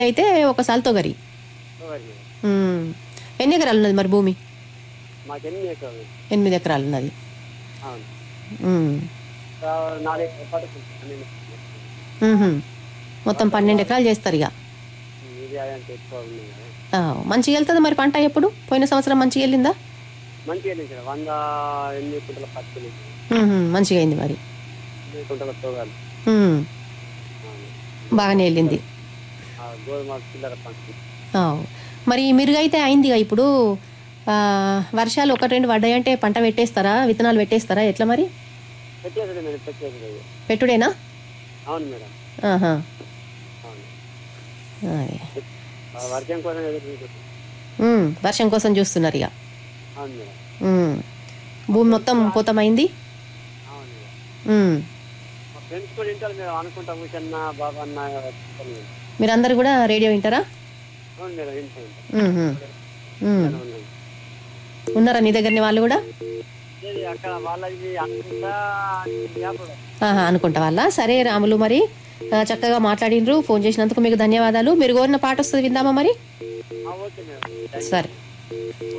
అయితే ఒకసారి తొగరి ఎవరు మేడం ఉమ్. ఎన్ని ఎకరాలు ఉన్నది మరి భూమి మాకు ఎన్ని ఎకరాలు ఎనిమిది ఎకరాలు ఉన్నది అవును ఉమ్. ఆ, నాలుగు పడుతుంది పన్నెండు ఉహుం. మొత్తం పన్నెండు ఎకరాలు చేస్తారు ఇక ఇది అంటే ఎక్కువ ఉంది కదా ఆ, మంచిగా వెళ్తుంది మరి పంట ఎప్పుడు పోయిన సంవత్సరం మంచిగా వెళ్ళిందా మంచిగా వెళ్ళింది సార్ వంద ఎనిమిది కుంటల పత్తి వెళ్ళింది. ఉహుం. మంచిగా అయింది మరి ఎనిమిది కుంటల తోగాలి ఉమ్. అవును. బాగానే వెళ్ళింది ఆ, గోధుమ చిల్లర పంచి ఆ. మరి మిరుగైతే అయిందిగా ఇప్పుడు ఆ, వర్షాలు ఒకటి రెండు పడ్డాయంటే పంట పెట్టేస్తారా విత్తనాలు పెట్టేస్తారా ఎట్లా మరి పెట్టేసరి మేడం పెట్టేసరి పెట్టుడేనా అవును మేడం ఆహా. అవును అదే. ఆ, వర్షం కోసం ఎదురు చూస్తున్నాం. ఉమ్. వర్షం కోసం చూస్తున్నారు ఇక అవును మేడం ఉమ్. భూమి మొత్తం పోతమైంది అవును మేడం ఉమ్. మా ఫ్రెండ్స్ కూడా వింటారు మేడం అనుకుంటా కూర్చొన్న బాబా అన్న వింటారు మేడం. మీరందరూ కూడా రేడియో వింటారా అవును మేడం వింటా వింటా ఉహుం. ఉమ్. వింటాను, వింటాను. ఉన్నారా నీ దగ్గరని వాళ్ళు కూడా ఇది అక్కడ వాళ్ళది అనుకుంటా వ్యాపారం ఆహా, అనుకుంటా వాళ్ళ సరే రాములు మరి ఆ, చక్కగా మాట్లాడినరు ఫోన్ చేసినందుకు మీకు ధన్యవాదాలు మీరు కోరిన పాట వస్తుంది విందామా మరి ఓకే మేడం సరే